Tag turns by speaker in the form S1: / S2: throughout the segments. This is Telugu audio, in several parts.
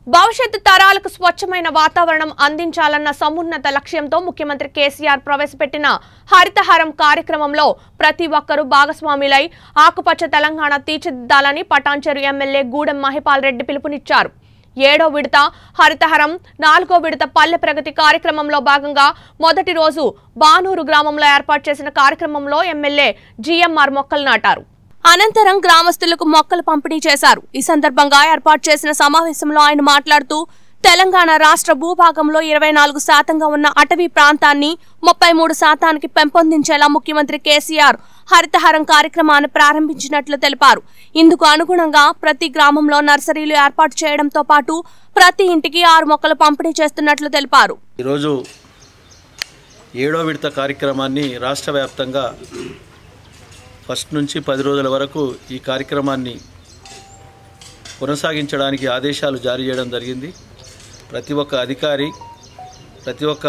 S1: భవిష్యత్తు తరాలకు స్వచ్ఛమైన వాతావరణం అందించాలన్న సమున్నత లక్ష్యంతో ముఖ్యమంత్రి కేసీఆర్ ప్రవేశపెట్టిన హరితహారం కార్యక్రమంలో ప్రతి ఒక్కరూ భాగస్వాములై ఆకుపచ్చ తెలంగాణ తీర్చిదిద్దాలని పటాన్చెరు ఎమ్మెల్యే గూడెం మహిపాల్ రెడ్డి పిలుపునిచ్చారు ఏడో విడత హరితహరం నాలుగో విడత పల్లె ప్రగతి కార్యక్రమంలో భాగంగా మొదటి రోజు బానూరు గ్రామంలో ఏర్పాటు చేసిన కార్యక్రమంలో ఎమ్మెల్యే జీఎంఆర్ మొక్కలు నాటారు అనంతరం గ్రామస్తులకు మొక్కలు పంపిణీ చేశారు ఈ సందర్భంగా ఏర్పాటు చేసిన సమావేశంలో ఆయన మాట్లాడుతూ తెలంగాణ రాష్ట్ర భూభాగంలో ఇరవై నాలుగు శాతంగా ఉన్న అటవీ ప్రాంతాన్ని ముప్పై మూడు శాతానికి పెంపొందించేలా ముఖ్యమంత్రి కేసీఆర్ హరితహారం కార్యక్రమాన్ని ప్రారంభించినట్లు తెలిపారు ఇందుకు అనుగుణంగా ప్రతి గ్రామంలో నర్సరీలు ఏర్పాటు చేయడంతో పాటు ప్రతి ఇంటికి ఆరు మొక్కలు పంపిణీ చేస్తున్నట్లు తెలిపారు
S2: ఈరోజు ఏడో విడత కార్యక్రమాన్ని రాష్ట్ర వ్యాప్తంగా ఫస్ట్ నుంచి పది రోజుల వరకు ఈ కార్యక్రమాన్ని కొనసాగించడానికి ఆదేశాలు జారీ చేయడం జరిగింది ప్రతి ఒక్క అధికారి ప్రతి ఒక్క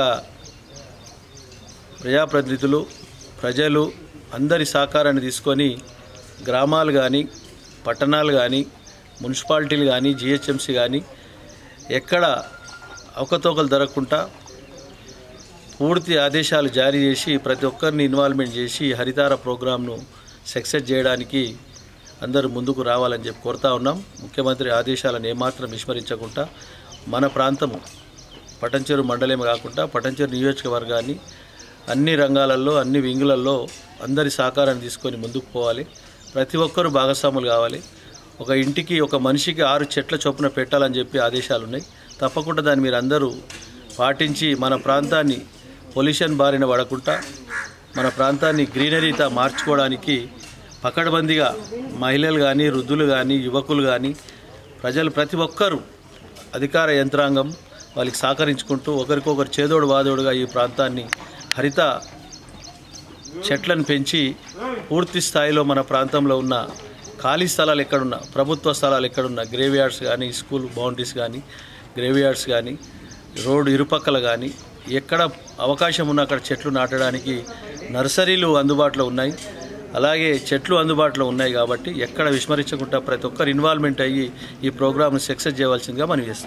S2: ప్రజాప్రతినిధులు ప్రజలు అందరి సహకారాన్ని తీసుకొని గ్రామాలు కానీ పట్టణాలు కానీ మున్సిపాలిటీలు కానీ జిహెచ్ఎంసీ కానీ ఎక్కడ అవకతవకలు జరగకుండా పూర్తి ఆదేశాలు జారీ చేసి ప్రతి ఒక్కరిని ఇన్వాల్వ్మెంట్ చేసి ఈ హరితార ప్రోగ్రాంను సక్సెస్ చేయడానికి అందరూ ముందుకు రావాలని చెప్పి కోరుతా ఉన్నాం ముఖ్యమంత్రి ఆదేశాలను ఏమాత్రం విస్మరించకుండా మన ప్రాంతము పటంచెరు మండలమే కాకుండా పటంచెరు నియోజకవర్గాన్ని అన్ని రంగాలలో అన్ని వింగులలో అందరి సహకారాన్ని తీసుకొని ముందుకు పోవాలి ప్రతి ఒక్కరూ భాగస్వాములు కావాలి ఒక ఇంటికి ఒక మనిషికి ఆరు చెట్ల చొప్పున పెట్టాలని చెప్పి ఆదేశాలు ఉన్నాయి తప్పకుండా దాన్ని మీరు అందరూ పాటించి మన ప్రాంతాన్ని పొల్యూషన్ బారిన పడకుండా మన ప్రాంతాన్ని గ్రీనరీతో మార్చుకోవడానికి పకడ్బందీగా మహిళలు కానీ వృద్ధులు కానీ యువకులు కానీ ప్రజలు ప్రతి ఒక్కరూ అధికార యంత్రాంగం వాళ్ళకి సహకరించుకుంటూ ఒకరికొకరు చేదోడు వాదోడుగా ఈ ప్రాంతాన్ని హరిత చెట్లను పెంచి పూర్తి స్థాయిలో మన ప్రాంతంలో ఉన్న ఖాళీ స్థలాలు ఎక్కడున్నా ప్రభుత్వ స్థలాలు ఎక్కడున్నా గ్రేవ్ యార్డ్స్ కానీ స్కూల్ బౌండరీస్ కానీ గ్రేవ్ యార్డ్స్ కానీ రోడ్డు ఇరుపక్కల కానీ ఎక్కడ అవకాశం ఉన్న అక్కడ చెట్లు నాటడానికి నర్సరీలు అందుబాటులో ఉన్నాయి అలాగే చెట్లు అందుబాటులో ఉన్నాయి కాబట్టి ఎక్కడ విస్మరించకుండా ప్రతి ఒక్కరు ఇన్వాల్వ్మెంట్ అయ్యి ఈ ప్రోగ్రామ్ను సక్సెస్ చేయవలసిందిగా మనం చేస్తాం